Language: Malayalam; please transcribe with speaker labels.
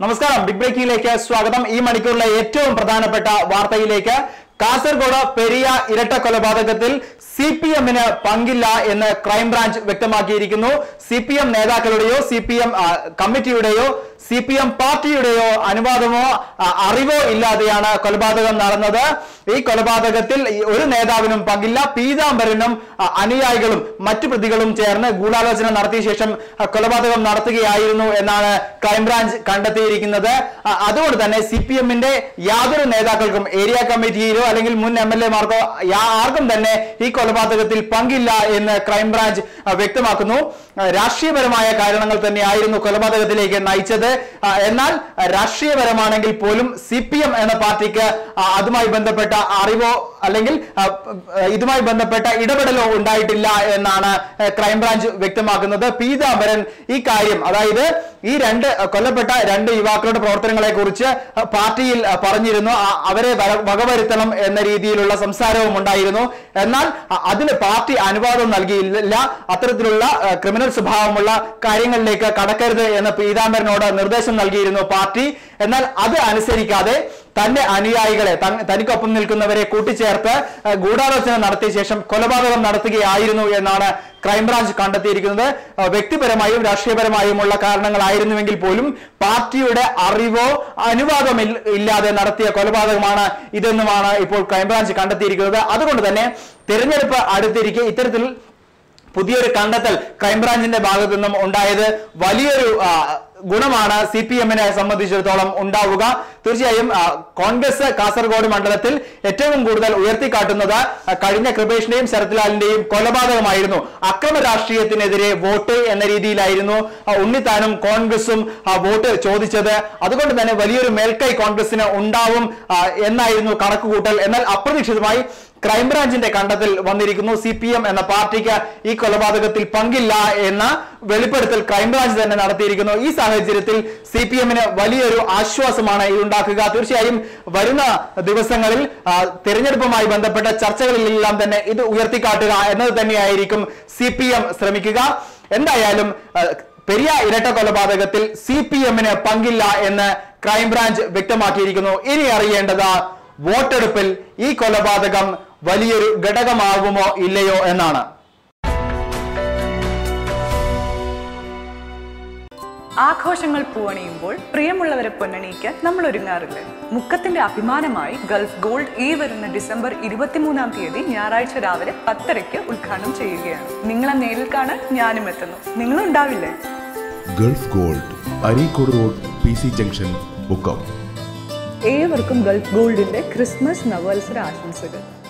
Speaker 1: നമസ്കാരം ബിഗ് ബ്രേക്കിംഗിലേക്ക് സ്വാഗതം ഈ മണിക്കൂറിലെ ഏറ്റവും പ്രധാനപ്പെട്ട വാർത്തയിലേക്ക് കാസർഗോഡ് പെരിയ ഇരട്ട കൊലപാതകത്തിൽ സി പി എമ്മിന് പങ്കില്ല എന്ന് ക്രൈംബ്രാഞ്ച് വ്യക്തമാക്കിയിരിക്കുന്നു സി പി എം നേതാക്കളുടെയോ സി പി എം കമ്മിറ്റിയുടെയോ സി പി എം പാർട്ടിയുടെയോ അനുവാദമോ ആ, അറിവോ ഇല്ലാതെയാണ് കൊലപാതകം നടന്നത് ഈ കൊലപാതകത്തിൽ ഈ ഒരു നേതാവിനും പങ്കില്ല പീതാംബരനും ആ, അനുയായികളും മറ്റു പ്രതികളും ചേർന്ന് ഗൂഢാലോചന നടത്തിയ ശേഷം ആ, കൊലപാതകം നടത്തുകയായിരുന്നു എന്നാണ് ക്രൈംബ്രാഞ്ച് കണ്ടെത്തിയിരിക്കുന്നത് ആ, അതുകൊണ്ട് തന്നെ സി പി എമ്മിന്റെ യാതൊരു നേതാക്കൾക്കും ഏരിയ കമ്മിറ്റിയിലോ അല്ലെങ്കിൽ മുൻ എം എൽ എമാർക്കോ ആർക്കും തന്നെ ഈ കൊലപാതകത്തിൽ പങ്കില്ല എന്ന് ക്രൈംബ്രാഞ്ച് ആ, വ്യക്തമാക്കുന്നു ആ, രാഷ്ട്രീയപരമായ കാരണങ്ങൾ തന്നെയായിരുന്നു കൊലപാതകത്തിലേക്ക് നയിച്ചത് ആ, എന്നാൽ ആ, രാഷ്ട്രീയപരമാണെങ്കിൽ പോലും സി പി എം എന്ന പാർട്ടിക്ക് ആ, അതുമായി ബന്ധപ്പെട്ട അറിവോ അല്ലെങ്കിൽ ആ, ആ, ഇതുമായി ബന്ധപ്പെട്ട ഇടപെടലോ ഉണ്ടായിട്ടില്ല എന്നാണ് ആ, ക്രൈംബ്രാഞ്ച് വ്യക്തമാക്കുന്നത് പീതാംബരൻ ഈ കാര്യം അതായത് ഈ രണ്ട് ആ, കൊല്ലപ്പെട്ട രണ്ട് യുവാക്കളുടെ പ്രവർത്തനങ്ങളെ കുറിച്ച് പാർട്ടിയിൽ ആ, പറഞ്ഞിരുന്നു ആ, അവരെ വര- വകവരുത്തണം എന്ന രീതിയിലുള്ള സംസാരവും ഉണ്ടായിരുന്നു എന്നാൽ അ- അതിന് പാർട്ടി അനുവാദം നൽകിയില്ല അത്തരത്തിലുള്ള ആ, ക്രിമിനൽ സ്വഭാവമുള്ള കാര്യങ്ങളിലേക്ക് കടക്കരുത് എന്ന് പീതാംബരനോട് നിർദ്ദേശം നൽകിയിരുന്നു പാർട്ടി എന്നാൽ അത് അനുസരിക്കാതെ തന്റെ അനുയായികളെ തൻ- തനിക്കൊപ്പം നിൽക്കുന്നവരെ കൂട്ടിച്ചേർത്ത് ആ, ഗൂഢാലോചന നടത്തിയ ശേഷം കൊലപാതകം നടത്തുകയായിരുന്നു എന്നാണ് ക്രൈംബ്രാഞ്ച് കണ്ടെത്തിയിരിക്കുന്നത് ആ, വ്യക്തിപരമായും രാഷ്ട്രീയപരമായുമുള്ള കാരണങ്ങളായിരുന്നുവെങ്കിൽ പോലും പാർട്ടിയുടെ അറിവോ അനുവാദം ഇല്ലാതെ നടത്തിയ കൊലപാതകമാണ് ഇതെന്നുമാണ് ഇപ്പോൾ ക്രൈംബ്രാഞ്ച് കണ്ടെത്തിയിരിക്കുന്നത് അതുകൊണ്ട് തന്നെ തിരഞ്ഞെടുപ്പ് അടുത്തിരിക്കെ ഇത്തരത്തിൽ പുതിയൊരു കണ്ടെത്തൽ ക്രൈംബ്രാഞ്ചിന്റെ ഭാഗത്തു നിന്നും ഉണ്ടായത് വലിയൊരു ആ, ഗുണമാണ് സി പി എമ്മിനെ സംബന്ധിച്ചിടത്തോളം ഉണ്ടാവുക തീർച്ചയായും ആ, കോൺഗ്രസ് കാസർഗോഡ് മണ്ഡലത്തിൽ ഏറ്റവും കൂടുതൽ ഉയർത്തിക്കാട്ടുന്നത് ആ, കഴിഞ്ഞ കൃപേഷിന്റെയും ശരത്ലാലിന്റെയും കൊലപാതകമായിരുന്നു അക്രമ രാഷ്ട്രീയത്തിനെതിരെ വോട്ട് എന്ന രീതിയിലായിരുന്നു ആ, ഉണ്ണിത്താനും കോൺഗ്രസും ആ, വോട്ട് ചോദിച്ചത് അതുകൊണ്ട് തന്നെ വലിയൊരു മേൽക്കൈ കോൺഗ്രസിന് ഉണ്ടാവും ആ, എന്നായിരുന്നു കണക്കുകൂട്ടൽ എന്നാൽ അപ്രതീക്ഷിതമായി ക്രൈംബ്രാഞ്ചിന്റെ കണ്ടെത്തൽ വന്നിരിക്കുന്നു സി പി എം എന്ന പാർട്ടിക്ക് ഈ കൊലപാതകത്തിൽ പങ്കില്ല എന്ന വെളിപ്പെടുത്തൽ ക്രൈംബ്രാഞ്ച് തന്നെ നടത്തിയിരിക്കുന്നു ഈ സാഹചര്യത്തിൽ സി പി എമ്മിന് വലിയൊരു ആശ്വാസമാണ് ഇത് ഉണ്ടാക്കുക തീർച്ചയായും വരുന്ന ദിവസങ്ങളിൽ ആ, തിരഞ്ഞെടുപ്പുമായി ബന്ധപ്പെട്ട ചർച്ചകളിലെല്ലാം തന്നെ ഇത് ഉയർത്തിക്കാട്ടുക എന്നത് തന്നെയായിരിക്കും സി പി എം ശ്രമിക്കുക എന്തായാലും ആ, പെരിയ ഇരട്ട കൊലപാതകത്തിൽ സി പി എമ്മിന് പങ്കില്ല എന്ന് ക്രൈംബ്രാഞ്ച് വ്യക്തമാക്കിയിരിക്കുന്നു ഇനി അറിയേണ്ടത് വോട്ടെടുപ്പിൽ ഈ കൊലപാതകം വലിയൊരു ഘടകമാകുമോ ഇല്ലയോ എന്നാണ്
Speaker 2: ആഘോഷങ്ങൾ പൂവണിയുമ്പോൾ പ്രിയമുള്ളവരെ പൊന്നണിയിക്കാൻ നമ്മൾ ഒരുങ്ങാറില്ലേ മുക്കത്തിന്റെ അഭിമാനമായി ഗൾഫ് ഗോൾഡ് ഈ വരുന്ന ഡിസംബർ ഇരുപത്തിമൂന്നാം തീയതി ഞായറാഴ്ച രാവിലെ പത്തരയ്ക്ക് ഉദ്ഘാടനം ചെയ്യുകയാണ് നിങ്ങളെ നേരിൽ കാണാൻ ഞാനും എത്തുന്നു നിങ്ങളും ഉണ്ടാവില്ലേ
Speaker 3: Gulf Gold Areekode road P C junction Mukkam
Speaker 2: ഏവർക്കും ഗൾഫ് ഗോൾഡിന്റെ ക്രിസ്മസ് നവവത്സര ആശംസകൾ